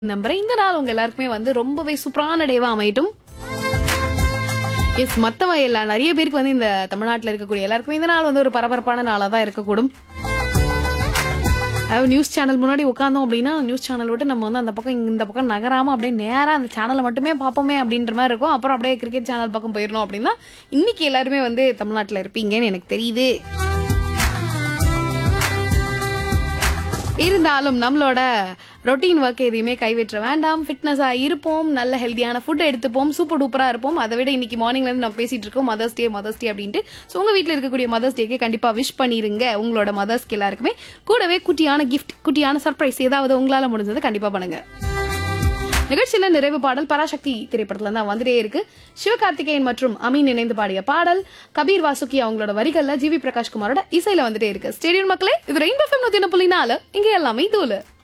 நம்புறேன் இந்த நாள் உங்க எல்லாருக்குமே வந்து ரொம்பவே சூப்பரான டேவா அமையட்டும் எஸ் மத்தவ எல்லா நிறைய பேருக்கு வந்து இந்த தமிழ்நாட்டுல இருக்கக்கூடிய எல்லாருக்குமே இந்த நாள் வந்து ஒரு பரபரப்பான நாளா தான் இருக்கக்கூடும் அதாவது நியூஸ் சேனல் முன்னாடி உட்காந்தோம் அப்படின்னா நியூஸ் சேனல் விட்டு நம்ம வந்து அந்த பக்கம் இந்த பக்கம் நகராம அப்படியே நேரா அந்த சேனலை மட்டுமே பார்ப்போமே அப்படின்ற மாதிரி இருக்கும் அப்புறம் அப்படியே கிரிக்கெட் சேனல் பக்கம் போயிடணும் அப்படின்னா இன்னைக்கு எல்லாருமே வந்து தமிழ்நாட்டுல இருப்பீங்கன்னு எனக்கு தெரியுது இருந்தாலும் நம்மளோட ரொட்டீன் ஒர்க் எதையுமே கைவிற்ற வேண்டாம் ஃபிட்னஸா இருப்போம் நல்ல ஹெல்தியான ஃபுட் எடுத்துப்போம் சூப்பர் டூப்பரா இருப்போம் அதை விட இன்னைக்கு மார்னிங்ல இருந்து நம்ம பேசிட்டு இருக்கோம் மதர்ஸ் டே மதர்ஸ் டே அப்படின்ட்டு ஸோ உங்க வீட்டில் இருக்கக்கூடிய மதர்ஸ் டேக்கு கண்டிப்பா விஷ் பண்ணிருங்க உங்களோட மதர்ஸ்க்கு எல்லாருக்குமே கூடவே குட்டியான கிஃப்ட் குட்டியான சர்ப்ரைஸ் ஏதாவது உங்களால முடிஞ்சது கண்டிப்பா பண்ணுங்க நிகழ்ச்சியில நிறைவு பாடல் பராசக்தி திரைப்படத்துல தான் வந்துட்டே இருக்கு சிவகார்த்திகேயன் மற்றும் அமீன் இணைந்து பாடிய பாடல் கபீர் வாசுகி அவங்களோட வரிகள்ல ஜிவி பிரகாஷ் குமாரோட இசையில வந்துட்டே இருக்கு ஸ்டேடியம் மக்களே இது ரெயின்போ ஃபேம் நூத்தி ஒன்று புள்ளி நாலு இங்க எல்லாமே தூளு